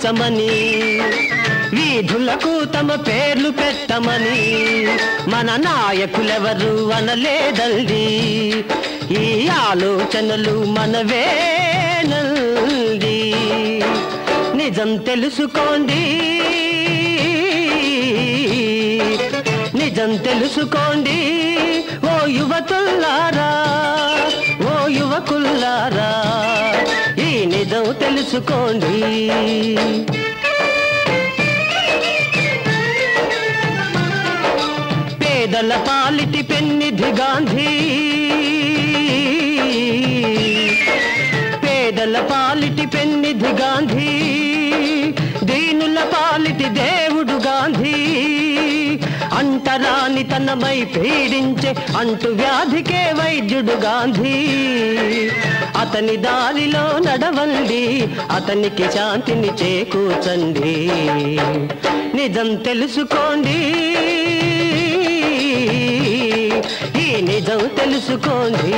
మార్చమని వీధులకు తమ పేర్లు పెట్టమని మన నాయకులెవరు అనలేదండి ఈ ఆలోచనలు మనవేనండి నిజం తెలుసుకోండి నిజం తెలుసుకోండి ఓ యువతుల్లారా ఓ యువకుల్లారా ఈ నిజం తెలుసుకోండి పేదల పాలిటి పెన్నిధి గాంధీ పేదల పాలిటి పెన్నిధి గాంధీ దీనుల పాలిటి దేవుడు గాంధీ అంటరాని తనమై పీడించే అంటు వ్యాధికే వైద్యుడు గాంధీ అతని దారిలో నడవండి అతనికి శాంతిని చేకూర్చండి నిజం తెలుసుకోండి ఈ నిజం తెలుసుకోండి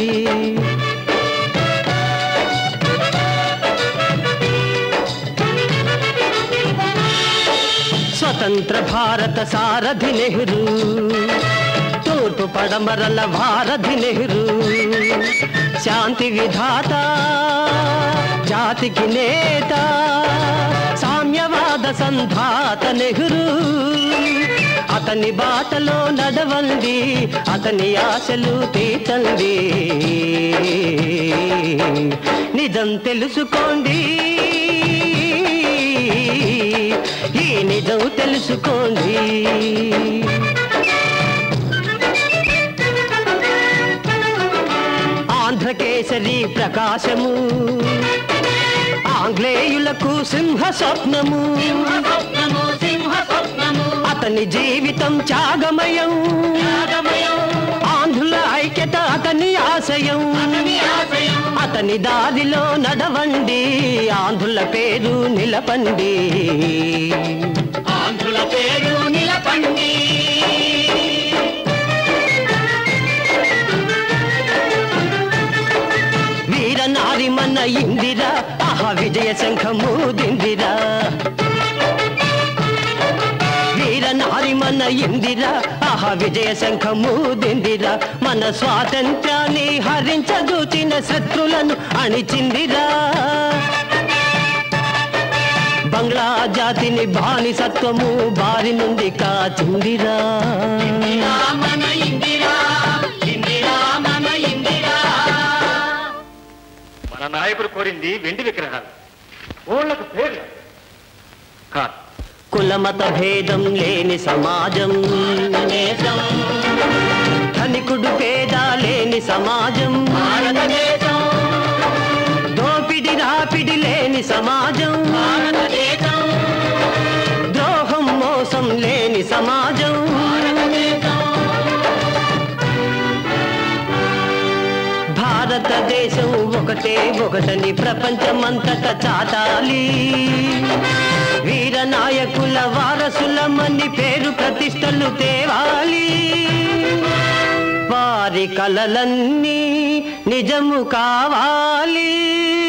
స్వతంత్ర భారత సారథి నెహ్రూ తూర్పు పడమరల భారధి నెహ్రూ శాంతి విధాత జాతికి నేత సామ్యవాద సంధాత నెహ్రూ అతని బాటలో నడవండి అతని ఆశలు తీర్చండి నిజం తెలుసుకోండి ఈ నిజం తెలుసుకోండి ఆంధ్రకేసరి ప్రకాశము ఆంగ్లేయులకు సింహ స్వప్నము అతని జీవితం త్యాగమయం ఆంధ్రుల ఐక్యత అతని ఆశయం అతని దారిలో నడవండి ఆంధ్రుల పేరు నిలపండి ఆంధ్రుల పేరు నిలపండి వీర నారిమన్న ఇందిరా ఆహా విజయ శంఖము దిందిరా వీర నారిమన్న ఇందిరా ఆహా విజయ శంఖము దిందిరా మన స్వాతంత్ర్యాన్ని హరించదూచిన శత్రులను అణిచిందిరా బంగ్లా జాతిని బానిసత్వము బారి నుండి కాచిందిరా మన ఇందిరా ఇందిరా మన ఇందిరా మన నాయకుడు కోరింది వెండి విగ్రహాలు ఊళ్ళకు పేర్లు కాదు కులమత భేదం లేని సమాజం దేశం ధనికుడు పేద లేని సమాజం భారతదేశం దోపిడి రాపిడి లేని సమాజం భారతదేశం ద్రోహం మోసం లేని సమాజం భారతదేశం భారతదేశం ఒకటే ఒకటని ప్రపంచమంతట చాటాలి వీర నాయకుల వారసులమని పేరు ప్రతిష్టలు తేవాలి వారి కలలన్నీ నిజము కావాలి